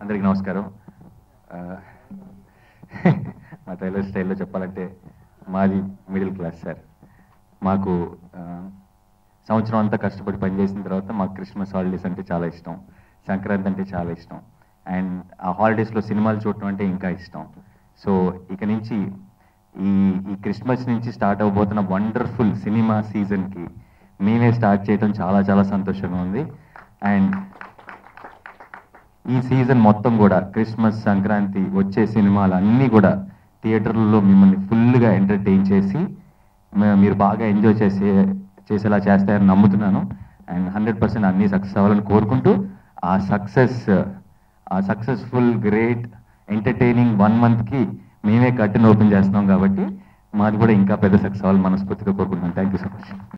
అందరికీ నమస్కారం ఆ, మా ట్రైలర్ స్టైల్లో చెప్పాలంటే మాది మిడిల్ క్లాస్ సార్ మాకు ఆ, సంవత్సరం అంతా కష్టపడి పనిచేసిన తర్వాత మాకు క్రిస్మస్ హాలిడేస్ అంటే చాలా ఇష్టం సంక్రాంతి అంటే చాలా ఇష్టం అండ్ ఆ హాలిడేస్లో సినిమాలు చూడటం అంటే ఇంకా ఇష్టం సో ఇక నుంచి ఈ ఈ క్రిస్మస్ నుంచి స్టార్ట్ అవబోతున్న వండర్ఫుల్ సినిమా సీజన్కి మేమే స్టార్ట్ చేయడం చాలా చాలా సంతోషంగా ఉంది అండ్ ఈ సీజన్ మొత్తం కూడా క్రిస్మస్ సంక్రాంతి వచ్చే సినిమాలు అన్నీ కూడా థియేటర్లలో మిమ్మల్ని ఫుల్గా ఎంటర్టైన్ చేసి మే- మీరు బాగా ఎంజాయ్ చేసే చేసేలా చేస్తారని నమ్ముతున్నాను అండ్ హండ్రెడ్ పర్సెంట్ అన్నీ సక్సెస్ అవ్వాలని కోరుకుంటూ ఆ సక్సెస్ ఆ సక్సెస్ఫుల్ గ్రేట్ ఎంటర్టైనింగ్ వన్ మంత్కి మేమే కట్టిన ఓపెన్ చేస్తున్నాం కాబట్టి మాది కూడా ఇంకా పెద్ద సక్సెస్ అవ్వాలని మనస్ఫూర్తిగా కోరుకుంటున్నాను థ్యాంక్ యూ సో మచ్